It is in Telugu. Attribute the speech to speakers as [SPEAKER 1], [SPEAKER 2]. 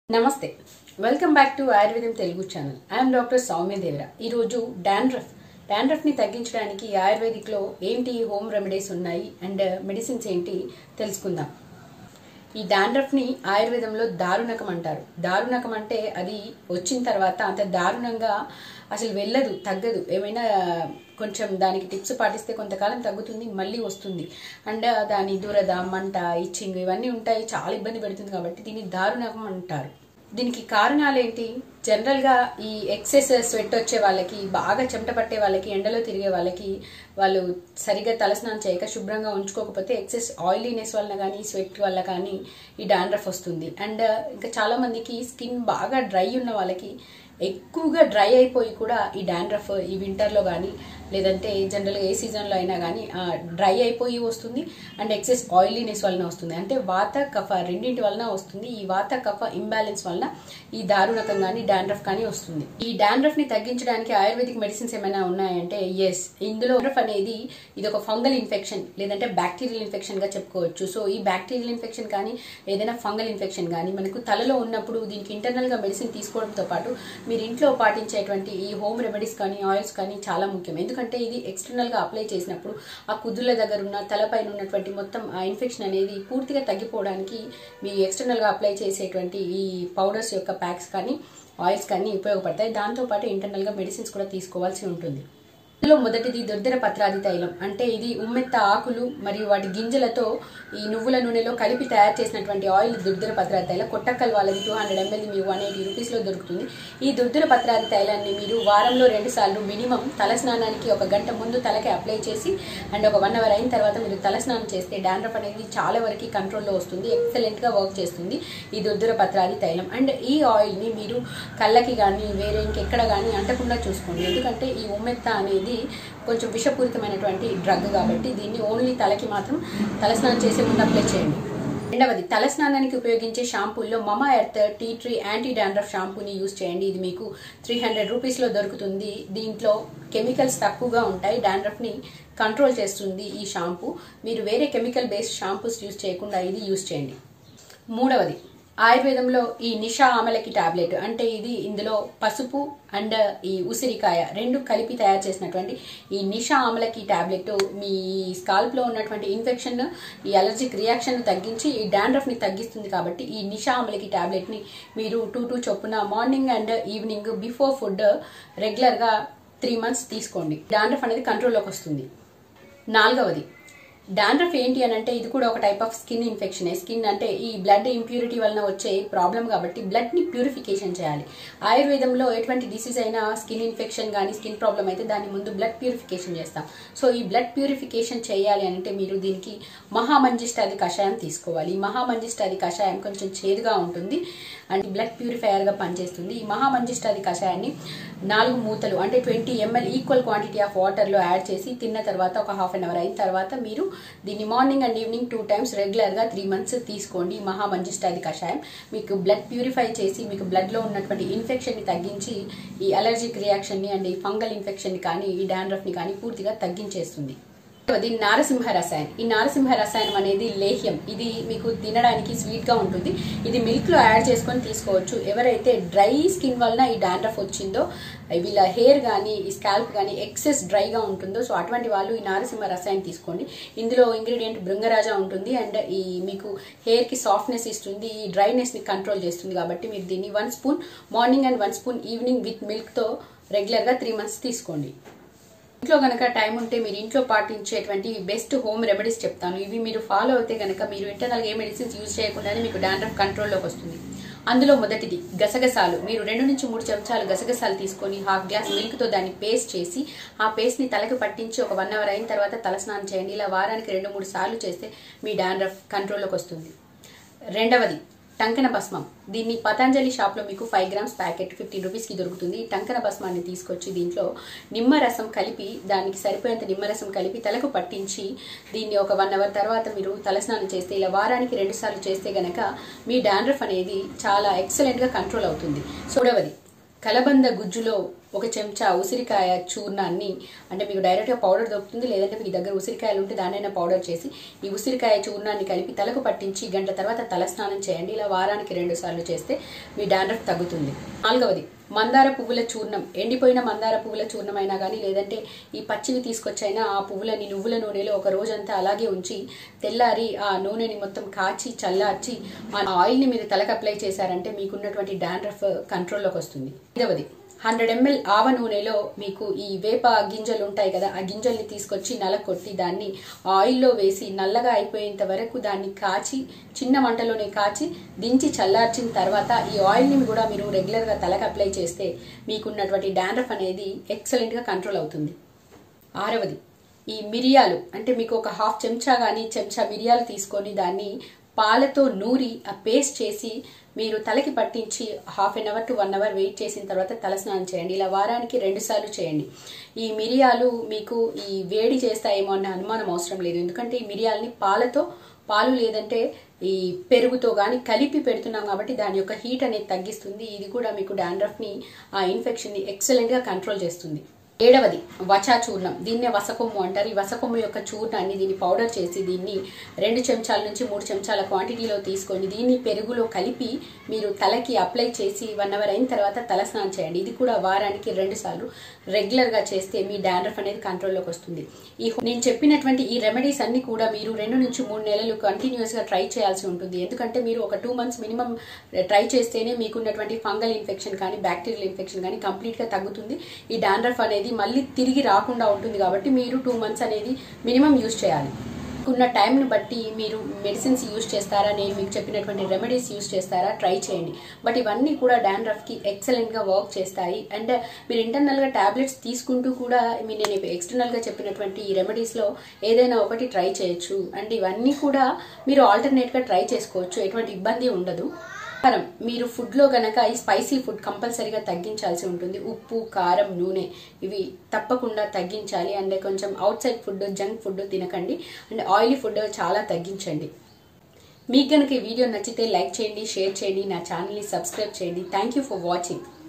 [SPEAKER 1] నమస్తే welcome back to Ayurvedam Telugu channel I'm doctor Soumya Devara ఈరోజు డాండ్రఫ్ డాండ్రఫ్ని తగ్గించడానికి ఆయుర్వేదిక్లో ఏంటి హోమ్ రెమెడీస్ ఉన్నాయి అండ్ మెడిసిన్స్ ఏంటి తెలుసుకుందాం ఈ డాండ్రఫ్ని ఆయుర్వేదంలో దారుణకం అంటారు దారుణకం అంటే అది వచ్చిన తర్వాత అంత దారుణంగా అసలు వెళ్ళదు తగ్గదు ఏమైనా కొంచెం దానికి టిప్స్ పాటిస్తే కొంతకాలం తగ్గుతుంది మళ్ళీ వస్తుంది అండ్ దాని దురద మంట ఇచ్చింగ్ ఇవన్నీ ఉంటాయి చాలా ఇబ్బంది పెడుతుంది కాబట్టి దీన్ని దారుణకం అంటారు దీనికి కారణాలు ఏంటి జనరల్గా ఈ ఎక్సెస్ స్వెట్ వచ్చే వాళ్ళకి బాగా చెమట పట్టే వాళ్ళకి ఎండలో తిరిగే వాళ్ళకి వాళ్ళు సరిగ్గా తలస్నానం చేయక శుభ్రంగా ఉంచుకోకపోతే ఎక్సెస్ ఆయిలీనెస్ వలన కానీ స్వెట్ వల్ల కానీ ఈ డాండ్రఫ్ వస్తుంది అండ్ ఇంకా చాలా మందికి స్కిన్ బాగా డ్రై ఉన్న వాళ్ళకి ఎక్కువగా డ్రై అయిపోయి కూడా ఈ డాండ్రఫ్ ఈ వింటర్లో కానీ లేదంటే జనరల్గా ఏ సీజన్లో అయినా కానీ డ్రై అయిపోయి వస్తుంది అండ్ ఎక్సెస్ ఆయిలీనెస్ వలన వస్తుంది అంటే వాత కఫ రెండింటి వలన వస్తుంది ఈ వాత కఫ ఇంబ్యాలెన్స్ వలన ఈ దారుణకం కానీ డాండ్రఫ్ కానీ వస్తుంది ఈ డాండ్రఫ్ ని తగ్గించడానికి ఆయుర్వేదిక్ మెడిసిన్స్ ఏమైనా ఉన్నాయంటే ఎస్ ఇందులో డాండ్రఫ్ అనేది ఇది ఒక ఫంగల్ ఇన్ఫెక్షన్ లేదంటే బ్యాక్టీరియల్ ఇన్ఫెక్షన్ గా చెప్పుకోవచ్చు సో ఈ బ్యాక్టీరియల్ ఇన్ఫెక్షన్ కానీ ఏదైనా ఫంగల్ ఇన్ఫెక్షన్ కానీ మనకు తలలో ఉన్నప్పుడు దీనికి ఇంటర్నల్ గా మెడిసిన్ తీసుకోవడంతో పాటు మీరు ఇంట్లో పాటించేటువంటి ఈ హోమ్ రెమెడీస్ కానీ ఆయిల్స్ కానీ చాలా ముఖ్యం ఎందుకంటే ఇది ఎక్స్టర్నల్ గా అప్లై చేసినప్పుడు ఆ కుదుల దగ్గర ఉన్న తలపైన ఉన్నటువంటి మొత్తం ఆ ఇన్ఫెక్షన్ అనేది పూర్తిగా తగ్గిపోవడానికి మీ ఎక్స్టర్నల్ గా అప్లై చేసేటువంటి ఈ పౌడర్స్ యొక్క ప్యాక్స్ కానీ ఆయిల్స్ కానీ ఉపయోగపడతాయి దాంతోపాటు ఇంటర్నల్ గా మెడిసిన్స్ కూడా తీసుకోవాల్సి ఉంటుంది ఇందులో మొదటిది దుర్ధర పత్రాది తైలం అంటే ఇది ఉమ్మెత్త ఆకులు మరియు వాటి గింజలతో ఈ నువ్వుల నూనెలో కలిపి తయారు చేసినటువంటి ఆయిల్ దుర్ధర పత్రాది తైలం కొట్టక్కల్ వాళ్ళది టూ హండ్రెడ్ ఎంఎల్ మీకు వన్ ఎయిటీ రూపీస్లో దొరుకుతుంది ఈ దుర్ధర పత్రాది తైలాన్ని మీరు వారంలో రెండు సార్లు మినిమం తల స్నానానికి ఒక గంట ముందు తలకి అప్లై చేసి అండ్ ఒక వన్ అవర్ అయిన తర్వాత మీరు తల స్నానం చేస్తే డాండ్రఫ్ అనేది చాలా వరకు కంట్రోల్లో వస్తుంది ఎక్సలెంట్గా వర్క్ చేస్తుంది ఈ దుర్ధర పత్రాది తైలం అండ్ ఈ ఆయిల్ని మీరు కళ్ళకి కానీ వేరే ఇంకెక్కడ కానీ అంటకుండా చూసుకోండి ఎందుకంటే ఈ ఉమ్మెత్త అనేది కొంచెం విషపూరితమైనటువంటి డ్రగ్ కాబట్టి దీన్ని ఓన్లీ తలకి మాత్రం తలస్నానం చేసే ముందు అప్లై చేయండి రెండవది తలస్నానానికి ఉపయోగించే షాంపూల్లో Mamaearth tea tree anti dandruff షాంపూని యూజ్ చేయండి ఇది మీకు త్రీ హండ్రెడ్ రూపీస్లో దొరుకుతుంది దీంట్లో కెమికల్స్ తక్కువగా ఉంటాయి డాండ్రఫ్ని కంట్రోల్ చేస్తుంది ఈ షాంపూ మీరు వేరే కెమికల్ బేస్డ్ షాంపూస్ యూజ్ చేయకుండా ఇది యూజ్ చేయండి మూడవది ఆయుర్వేదంలో ఈ నిషా ఆమలకి టాబ్లెట్ అంటే ఇది ఇందులో పసుపు అండ్ ఈ ఉసిరికాయ రెండు కలిపి తయారు చేసినటువంటి ఈ నిషా ఆమలకి టాబ్లెట్ మీ స్కాల్ప్లో ఉన్నటువంటి ఇన్ఫెక్షన్ ఈ అలర్జిక్ రియాక్షన్ తగ్గించి ఈ డాండ్రఫ్ని తగ్గిస్తుంది కాబట్టి ఈ నిషా ఆమలకి టాబ్లెట్ని మీరు టూ టూ చొప్పున morning and evening before food రెగ్యులర్గా త్రీ మంత్స్ తీసుకోండి డాండ్రఫ్ అనేది కంట్రోల్లోకి వస్తుంది నాలుగవది డాండ్రఫ్ ఏంటి అని అంటే ఇది కూడా ఒక type of skin infection skin అంటే ఈ బ్లడ్ ఇంప్యూరిటీ వలన వచ్చే ప్రాబ్లం కాబట్టి బ్లడ్ ని ప్యూరిఫికేషన్ చేయాలి ఆయుర్వేదంలో ఎటువంటి డిసీజ్ అయినా స్కిన్ ఇన్ఫెక్షన్ కానీ స్కిన్ ప్రాబ్లం అయితే దాని ముందు బ్లడ్ ప్యూరిఫికేషన్ చేస్తాం సో ఈ బ్లడ్ ప్యూరిఫికేషన్ చేయాలి అంటే మీరు దీనికి మహామంజిష్టాది కషాయం తీసుకోవాలి ఈ మహామంజిష్టాది కషాయం కొంచెం చేదుగా ఉంటుంది అండ్ బ్లడ్ ప్యూరిఫైయర్ గా పనిచేస్తుంది ఈ మహామంజిష్టాది కషాయాన్ని నాలుగు మూతలు అంటే twenty ML equal quantity of water లో యాడ్ చేసి తిన్న తర్వాత ఒక హాఫ్ అన్ అవర్ అయిన తర్వాత మీరు దీన్ని morning and evening two times regular గా త్రీ మంత్స్ తీసుకోండి ఈ మహామంజిష్టాది కషాయం మీకు బ్లడ్ ప్యూరిఫై చేసి మీకు బ్లడ్ లో ఉన్నటువంటి ఇన్ఫెక్షన్ ని తగ్గించి ఈ అలర్జిక్ రియాక్షన్ ని అండ్ ఈ ఫంగల్ ఇన్ఫెక్షన్ ని కానీ ఈ డాండ్రఫ్ ని కానీ పూర్తిగా తగ్గించేస్తుంది అది నారసింహ రసాయనం ఈ నారసింహ రసాయనం అనేది లేహ్యం ఇది మీకు తినడానికి స్వీట్ గా ఉంటుంది ఇది మిల్క్ లో యాడ్ చేసుకొని తీసుకోవచ్చు ఎవరైతే డ్రై స్కిన్ వలన ఈ డాండ్రఫ్ వచ్చిందో వీళ్ళ హెయిర్ కానీ ఈ స్కాల్ప్ కానీ ఎక్సెస్ డ్రైగా ఉంటుందో సో అటువంటి వాళ్ళు ఈ నారసింహ రసాయనం తీసుకోండి ఇందులో ఇంగ్రీడియంట్ బృంగరాజా ఉంటుంది అండ్ ఈ మీకు హెయిర్ కి సాఫ్ట్నెస్ ఇస్తుంది ఈ డ్రైనెస్ ని కంట్రోల్ చేస్తుంది కాబట్టి మీరు దీన్ని one spoon morning and one spoon evening with milk తో రెగ్యులర్ గా త్రీ మంత్స్ తీసుకోండి ఇంట్లో గనక టైం ఉంటే మీరు ఇంట్లో పాటించేటువంటి బెస్ట్ హోమ్ రెమెడీస్ చెప్తాను ఇవి మీరు ఫాలో అయితే గనక మీరు ఇంటర్నల్ ఏ మెడిసిన్స్ యూజ్ చేయకుండానే మీకు డాండ్రఫ్ కంట్రోల్లోకి వస్తుంది అందులో మొదటిది గసగసాలు మీరు రెండు నుంచి మూడు చెంచాలు గసగసాలు తీసుకొని హాఫ్ గ్లాస్ మిల్క్ తో దాన్ని పేస్ట్ చేసి ఆ పేస్ట్ ని తలకి పట్టించి ఒక వన్ అవర్ అయిన తర్వాత తలస్నానం చేయండి ఇలా వారానికి రెండు మూడు సార్లు చేస్తే మీ డాండ్రఫ్ కంట్రోల్లోకి వస్తుంది రెండవది టంకన భస్మం దీన్ని పతంజలి షాప్లో మీకు ఫైవ్ గ్రామ్స్ ప్యాకెట్ ఫిఫ్టీన్ రూపీస్కి దొరుకుతుంది ఈ టంకన భస్మాన్ని తీసుకొచ్చి దీంట్లో నిమ్మరసం కలిపి దానికి సరిపోయేంత నిమ్మరసం కలిపి తలకు పట్టించి దీన్ని ఒక వన్ అవర్ తర్వాత మీరు తలస్నానం చేస్తే ఇలా వారానికి రెండు సార్లు చేస్తే గనక మీ డాండ్రఫ్ అనేది చాలా ఎక్సలెంట్గా కంట్రోల్ అవుతుంది చూడవది కలబంద గుజ్జులో ఒక చెంచా ఉసిరికాయ చూర్ణాన్ని అంటే మీకు డైరెక్ట్గా పౌడర్ దొరుకుతుంది లేదంటే మీ దగ్గర ఉసిరికాయలు ఉంటే దానైనా పౌడర్ చేసి ఈ ఉసిరికాయ చూర్ణాన్ని కలిపి తలకు పట్టించి గంట తర్వాత తలస్నానం చేయండి ఇలా వారానికి రెండు సార్లు చేస్తే మీ డాండ్రఫ్ తగ్గుతుంది నాలుగవది మందార పువ్వుల చూర్ణం ఎండిపోయిన మందార పువ్వుల చూర్ణం అయినా కానీ లేదంటే ఈ పచ్చివి తీసుకొచ్చైనా ఆ పువ్వులని నువ్వుల నూనెలో ఒక రోజంతా అలాగే ఉంచి తెల్లారి ఆ నూనెని మొత్తం కాచి చల్లార్చి ఆ ఆయిల్ని మీరు తలకు అప్లై చేశారంటే మీకున్నటువంటి డాండ్రఫ్ కంట్రోల్లోకి వస్తుంది ఐదవది హండ్రెడ్ ఎంఎల్ ఆవ నూనెలో మీకు ఈ వేప గింజలు ఉంటాయి కదా ఆ గింజల్ని తీసుకొచ్చి నలకొట్టి దాన్ని ఆయిల్లో వేసి నల్లగా అయిపోయేంత వరకు దాన్ని కాచి చిన్న మంటలోనే కాచి దించి చల్లార్చిన తర్వాత ఈ ఆయిల్ని కూడా మీరు రెగ్యులర్గా తలకు అప్లై చేస్తే మీకున్నటువంటి డాండ్రఫ్ అనేది ఎక్సలెంట్గా కంట్రోల్ అవుతుంది ఆరవది ఈ మిరియాలు అంటే మీకు ఒక హాఫ్ చెంచా కానీ చెంచా మిరియాలు తీసుకొని దాన్ని పాలతో నూరి ఆ పేస్ట్ చేసి మీరు తలకి పట్టించి half an hour to one hour wait చేసిన తర్వాత తలస్నానం చేయండి ఇలా వారానికి రెండు సార్లు చేయండి ఈ మిరియాలు మీకు ఈ వేడి చేస్తాయేమో అన్న అనుమానం అవసరం లేదు ఎందుకంటే ఈ మిరియాలని పాలతో పాలు లేదంటే ఈ పెరుగుతో కానీ కలిపి పెడుతున్నాం కాబట్టి దాని యొక్క హీట్ అనేది తగ్గిస్తుంది ఇది కూడా మీకు డాండ్రఫ్ని ఆ ఇన్ఫెక్షన్ని ఎక్సలెంట్గా కంట్రోల్ చేస్తుంది ఏడవది వచా చూర్ణం దీన్నే వసకొమ్ము అంటారు ఈ వసకొమ్ము యొక్క చూర్ణాన్ని దీన్ని పౌడర్ చేసి దీన్ని రెండు చెంచాల నుంచి మూడు చెంచాల క్వాంటిటీలో తీసుకొని దీన్ని పెరుగులో కలిపి మీరు తలకి అప్లై చేసి వన్ అవర్ అయిన తర్వాత తల స్నానం చేయండి ఇది కూడా వారానికి రెండు సార్లు రెగ్యులర్గా చేస్తే మీ డాండ్రఫ్ అనేది కంట్రోల్లోకి వస్తుంది ఈ నేను చెప్పినటువంటి ఈ రెమెడీస్ అన్ని కూడా మీరు రెండు నుంచి మూడు నెలలు కంటిన్యూస్గా ట్రై చేయాల్సి ఉంటుంది ఎందుకంటే మీరు ఒక టూ మంత్స్ మినిమం ట్రై చేస్తేనే మీకున్నటువంటి ఫంగల్ ఇన్ఫెక్షన్ కానీ బ్యాక్టీరియల్ ఇన్ఫెక్షన్ కానీ కంప్లీట్గా తగ్గుతుంది ఈ డాండ్రఫ్ అనేది మళ్ళీ తిరిగి రాకుండా ఉంటుంది కాబట్టి మీరు టూ మంత్స్ అనేది మినిమం యూజ్ చేయాలి ఉన్న టైంని బట్టి మీరు మెడిసిన్స్ యూజ్ చేస్తారా నేను మీకు చెప్పినటువంటి రెమెడీస్ యూజ్ చేస్తారా ట్రై చేయండి బట్ ఇవన్నీ కూడా డాండ్రఫ్కి ఎక్సలెంట్గా వర్క్ చేస్తాయి అండ్ మీరు ఇంటర్నల్గా ట్యాబ్లెట్స్ తీసుకుంటూ కూడా మీ నేను ఎక్స్టర్నల్గా చెప్పినటువంటి ఈ రెమెడీస్లో ఏదైనా ఒకటి ట్రై చేయొచ్చు అండ్ ఇవన్నీ కూడా మీరు ఆల్టర్నేట్గా ట్రై చేసుకోవచ్చు ఎటువంటి ఇబ్బంది ఉండదు కారం మీరు ఫుడ్లో గనక ఈ స్పైసీ ఫుడ్ కంపల్సరీగా తగ్గించాల్సి ఉంటుంది ఉప్పు కారం నూనె ఇవి తప్పకుండా తగ్గించాలి అండ్ కొంచెం outside food junk food తినకండి అండ్ ఆయిలీ ఫుడ్ చాలా తగ్గించండి మీకు కనుక ఈ వీడియో నచ్చితే లైక్ చేయండి షేర్ చేయండి నా ఛానల్ని సబ్స్క్రైబ్ చేయండి థ్యాంక్ యూ ఫర్ వాచింగ్